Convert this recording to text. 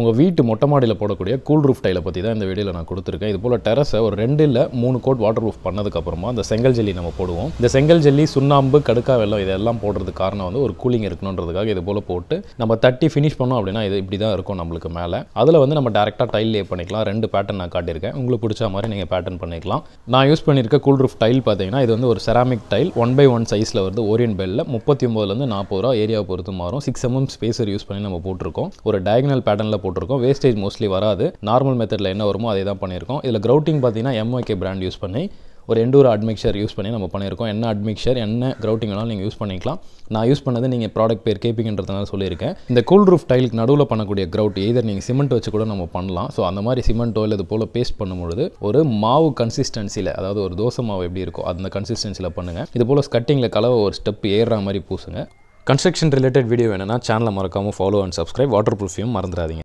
உங்கள் வீட்டு மொட்டை மாடியில் போடக்கூடிய கூல் ரூஃப் டைலை பற்றி தான் இந்த வீடியோவில் நான் கொடுத்துருக்கேன் இது போல் டெரஸை ஒரு ரெண்டு இல்லை மூணு கோட் வாட்டர் ப்ரூஃப் பண்ணதுக்கப்புறமா அந்த செங்கல் ஜெல்லி நம்ம போடுவோம் இந்த செங்கல் ஜெல்லி சுண்ணாம்பு கடுக்கா வெள்ளம் இதெல்லாம் போடுறதுக்கு காரணம் வந்து ஒரு கூலிங் இருக்கணுன்றதுக்காக இது போல் போட்டு நம்ம தட்டி ஃபினிஷ் பண்ணோம் அப்படின்னா இது இப்படி தான் இருக்கும் நம்மளுக்கு மேலே அதில் வந்து நம்ம டேரெக்டாக டைல் லே பண்ணிக்கலாம் ரெண்டு பேட்டர்ன் நான் காட்டியிருக்கேன் உங்களுக்கு பிடிச்ச மாதிரி நீங்கள் பேட்டர்ன் பண்ணிக்கலாம் நான் யூஸ் பண்ணியிருக்க கூல் ரூஃப் டைல் பார்த்தீங்கன்னா இது வந்து ஒரு ceramic tile one by one சைஸில் வருது ஓரியன் பெல்லில் முப்பத்தி ஒம்போதுலேருந்து நாற்பது ரூபா ஏரியாவை பொறுத்து மாறும் சிக்ஸ் எம்எம் ஸ்பேசர் யூஸ் பண்ணி நம்ம போட்டிருக்கோம் ஒரு டயகனல் பேட்டர்னில் போட்டிருக்கோம் வேஸ்டேஜ் மோஸ்ட்லி வராது நார்மல் மெத்தடில் என்ன வருமோ அதே தான் பண்ணியிருக்கோம் இதில் க்ரௌட்டிங் பார்த்தீங்கன்னா எம்ஒகே பிராண்ட் யூஸ் பண்ணி ஒரு எண்டூர் அட்மிக்சர் யூஸ் பண்ணி நம்ம பண்ணியிருக்கோம் என்ன அட்மிக்சர் என்ன க்ரௌட்டிங் வேணாலும் நீங்கள் யூஸ் பண்ணிக்கலாம் நான் யூஸ் பண்ணது நீங்கள் ப்ராடக்ட் பேர் கேப்பிங்கன்றதுனால சொல்லியிருக்கேன் இந்த கூல் ரூஃப் டைலுக்கு நடுவில் பண்ணக்கூடிய க்ரௌட் எதர் நீங்கள் சிமெண்ட் வச்சு கூட நம்ம பண்ணலாம் ஸோ அந்த மாதிரி சிமெண்ட்டோ இல்லை இது போல் பேஸ்ட் பண்ணும்பொழுது ஒரு மாவு கன்சிஸ்டன்சியில் அதாவது ஒரு தோசை மாவு எப்படி இருக்கோ அந்த கன்சிஸ்டன்சியில் பண்ணுங்கள் இது போல் ஸ்கட்டிங்கில் கலவை ஒரு ஸ்டெப் ஏறுற மாதிரி பூசுங்க கன்ஸ்ட்ரக்ஷன் ரிலேட்டட் வீடியோ வேணும்னா சேனலை மறக்காமல் ஃபாலோ அண்ட் சப்ஸ்கிரைப் வாட்டர் ப்ரூஃபையும் மறந்துடாதீங்க